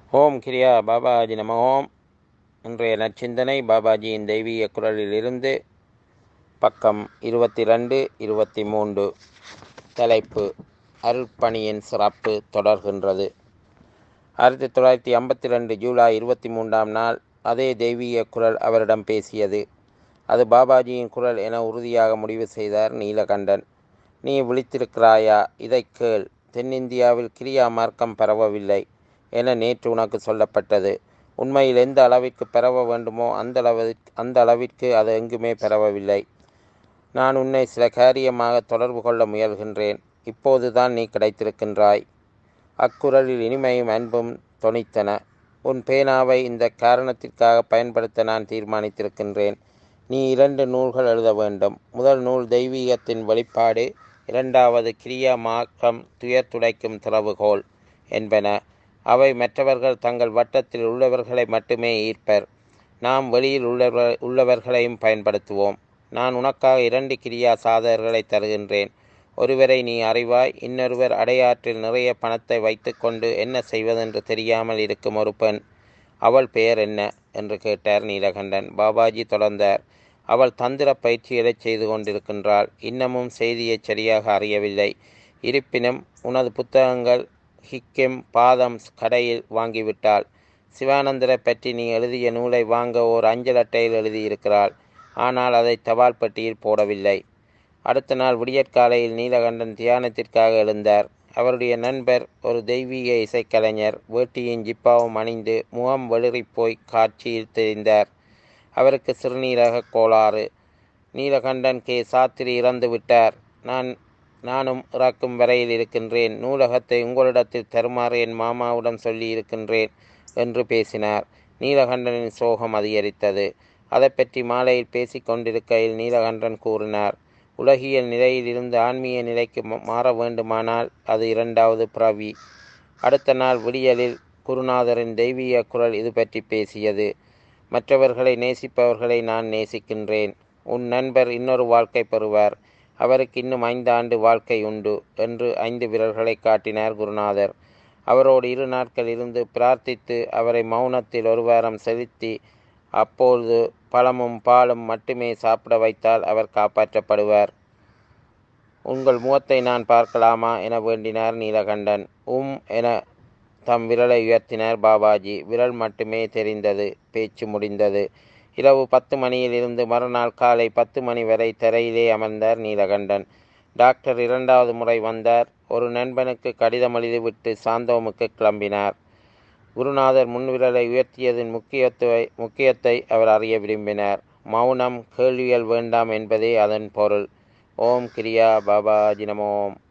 ஓம் கிரியா பாபாஜி நம ஓம் இன்றைய நற்சிந்தனை பாபாஜியின் தெய்வீக குரலிலிருந்து பக்கம் இருபத்தி ரெண்டு இருபத்தி மூன்று தலைப்பு அருட்பணியின் சிறப்பு தொடர்கின்றது ஆயிரத்தி தொள்ளாயிரத்தி ஐம்பத்தி ரெண்டு ஜூலை இருபத்தி மூன்றாம் நாள் அதே தெய்வீக குரல் அவரிடம் பேசியது அது பாபாஜியின் குரல் என உறுதியாக முடிவு செய்தார் நீலகண்டன் நீ விழித்திருக்கிறாயா இதை கேள் தென்னிந்தியாவில் கிரியா மார்க்கம் பரவவில்லை என நேற்று உனக்கு சொல்லப்பட்டது உண்மையில் எந்த அளவிற்கு பரவ வேண்டுமோ அந்த அளவிற்கு அந்த அளவிற்கு அது எங்குமே பரவவில்லை நான் உன்னை சில காரியமாக தொடர்பு கொள்ள முயல்கின்றேன் இப்போதுதான் நீ கிடைத்திருக்கின்றாய் அக்குரலில் இனிமையும் அன்பும் தொனித்தன உன் பேனாவை இந்த காரணத்திற்காக பயன்படுத்த நான் தீர்மானித்திருக்கின்றேன் நீ இரண்டு நூல்கள் எழுத வேண்டும் முதல் நூல் தெய்வீகத்தின் வெளிப்பாடு இரண்டாவது கிரியா மார்க்கம் துயர் துடைக்கும் திறவுகோல் என்பன அவை மற்றவர்கள் தங்கள் வட்டத்தில் உள்ளவர்களை மட்டுமே ஈர்ப்பர் நாம் வெளியில் உள்ளவர் உள்ளவர்களையும் பயன்படுத்துவோம் நான் உனக்காக இரண்டு கிரியா சாதகர்களை தருகின்றேன் ஒருவரை நீ அறிவாய் இன்னொருவர் அடையாற்றில் நிறைய பணத்தை வைத்துக்கொண்டு என்ன செய்வதென்று தெரியாமல் இருக்கும் ஒரு பெண் அவள் பெயர் என்ன என்று கேட்டார் நீலகண்டன் பாபாஜி தொடர்ந்தார் அவள் தந்திர பயிற்சிகளை செய்து கொண்டிருக்கின்றாள் இன்னமும் செய்தியை சரியாக அறியவில்லை இருப்பினும் உனது புத்தகங்கள் ஹிக்கெம் பாதம் கடையில் வாங்கிவிட்டாள் சிவானந்தரை பற்றி நீ எழுதிய நூலை வாங்க ஓர் அஞ்சல் அட்டையில் எழுதியிருக்கிறாள் ஆனால் அதை தபால் பெட்டியில் போடவில்லை அடுத்த நாள் விடியற்காலையில் நீலகண்டன் தியானத்திற்காக எழுந்தார் அவருடைய நண்பர் ஒரு தெய்வீக இசைக்கலைஞர் வேட்டியும் ஜிப்பாவும் அணிந்து முகம் வெளிறி போய் காட்சியில் தெரிந்தார் அவருக்கு சிறுநீரக கோளாறு நீலகண்டன் கே சாத்திரி இறந்து விட்டார் நான் நானும் இறக்கும் வரையில் இருக்கின்றேன் நூலகத்தை உங்களிடத்தில் தருமாறு என் மாமாவிடம் சொல்லி இருக்கின்றேன் என்று பேசினார் நீலகண்டனின் சோகம் அதிகரித்தது அதை பற்றி மாலையில் பேசிக் கொண்டிருக்கையில் நீலகண்டன் கூறினார் உலகியல் நிலையில் இருந்து ஆன்மீக நிலைக்கு மாற வேண்டுமானால் அது இரண்டாவது பிறவி அடுத்த நாள் விடியலில் குருநாதரின் தெய்வீக குரல் இது பற்றி பேசியது மற்றவர்களை நேசிப்பவர்களை நான் நேசிக்கின்றேன் உன் நண்பர் இன்னொரு வாழ்க்கை பெறுவார் அவருக்கு இன்னும் ஐந்து ஆண்டு வாழ்க்கை உண்டு என்று ஐந்து விரல்களை காட்டினார் குருநாதர் அவரோடு இரு நாட்கள் இருந்து பிரார்த்தித்து அவரை மௌனத்தில் ஒரு வாரம் செலுத்தி அப்பொழுது பழமும் பாலும் மட்டுமே சாப்பிட வைத்தால் அவர் காப்பாற்றப்படுவார் உங்கள் முகத்தை நான் பார்க்கலாமா என வேண்டினார் நீலகண்டன் உம் என தம் விரலை உயர்த்தினார் பாபாஜி விரல் மட்டுமே தெரிந்தது பேச்சு முடிந்தது இரவு பத்து மணியிலிருந்து மறுநாள் காலை பத்து மணி வரை தரையிலே அமர்ந்தார் நீலகண்டன் டாக்டர் இரண்டாவது முறை வந்தார் ஒரு நண்பனுக்கு கடிதம் எழுதிவிட்டு சாந்தோமுக்கு கிளம்பினார் குருநாதர் முன்விரலை உயர்த்தியதன் முக்கியத்துவை முக்கியத்தை அவர் அறிய விரும்பினார் மௌனம் கேள்விகள் வேண்டாம் என்பதே அதன் பொருள் ஓம் கிரியா பாபாஜி நமோம்